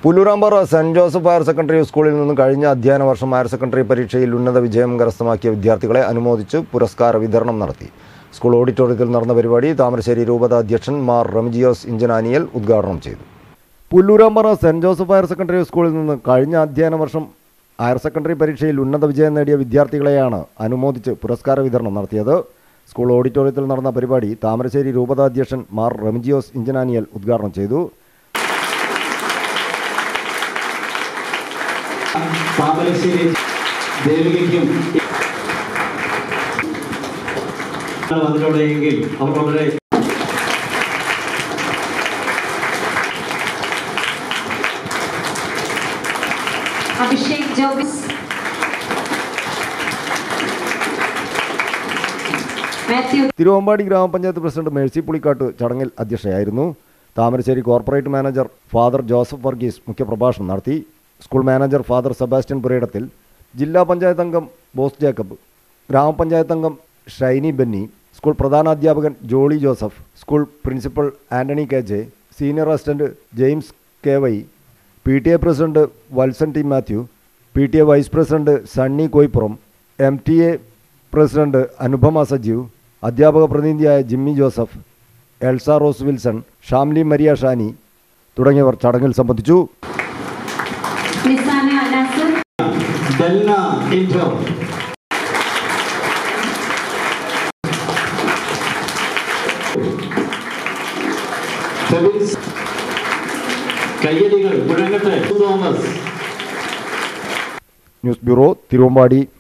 Pullurampara Saint Joseph higher secondary സ്കൂളിൽ നിന്ന് കഴിഞ്ഞ അധ്യയന വർഷം ഹയർ സെക്കൻഡറി പരീക്ഷയിൽ ഉന്നത വിജയം കരസ്ഥമാക്കിയ വിദ്യാർത്ഥികളെ അനുമോദിച്ച് പുരസ്കാര വിതരണം നടത്തി സ്കൂൾ ഓഡിറ്റോറിയത്തിൽ നടന്ന പരിപാടി താമരശ്ശേരി രൂപത അധ്യക്ഷൻ മാർ റംജിയോസ് ഇഞ്ചനാനിയൽ ഉദ്ഘാടനം ചെയ്തു Pulloorampara Saint Joseph higher secondary സ്കൂളിൽ നിന്ന് കഴിഞ്ഞ അധ്യയന വർഷം ഹയർ സെക്കൻഡറി പരീക്ഷയിൽ ഉന്നത വിജയം നേടിയ വിദ്യാർത്ഥികളെയാണ് അനുമോദിച്ച് പുരസ്കാര വിതരണം നടത്തിയത് സ്കൂൾ ഓഡിറ്റോറിയത്തിൽ നടന്ന പരിപാടി താമരശ്ശേരി രൂപത അധ്യക്ഷൻ മാർ റംജിയോസ് ഇഞ്ചനാനിയൽ ഉദ്ഘാടനം ചെയ്തു താമരശ്ശേരി ദേവികയ്ക്കും വന്നിട്ടുണ്ടെങ്കിൽ അവർ വളരെ അഭിഷേക് ജോബിസ് മാത്യു തിരുവമ്പാടി ഗ്രാമപഞ്ചായത്ത് പ്രസിഡന്റ് മേഴ്സി പുളിക്കാട്ട് ചടങ്ങിൽ അധ്യക്ഷയായിരുന്നു Thamarassery corporate manager father Joseph Varghese മുഖ്യപ്രഭാഷണം നടത്തി school manager father Sebastian Purayidathil ജില്ലാ പഞ്ചായത്ത് അംഗം ബോസ് ജേക്കബ് ഗ്രാമപഞ്ചായത്ത് അംഗം ഷൈനി ബെന്നി സ്കൂൾ പ്രധാനാധ്യാപകൻ Jolly Joseph school principal Antony K J senior assistant James K Y P T A president Valsan T Mathew P T A vice president Sunny Koippuram M T A president Anupama Sajeev അധ്യാപക പ്രതിനിധിയായ Jimmy Joseph Elsa Rose Wilson Shamly Maria Shani തുടങ്ങിയവർ ചടങ്ങിൽ സംബന്ധിച്ചു നിസാന നാസർ ഡെൽന ഇൻഡോ ഫെബിൻസ് കയ്യടികൾ മുഴങ്ങട്ടെ Thomas news bureau Thiruvambady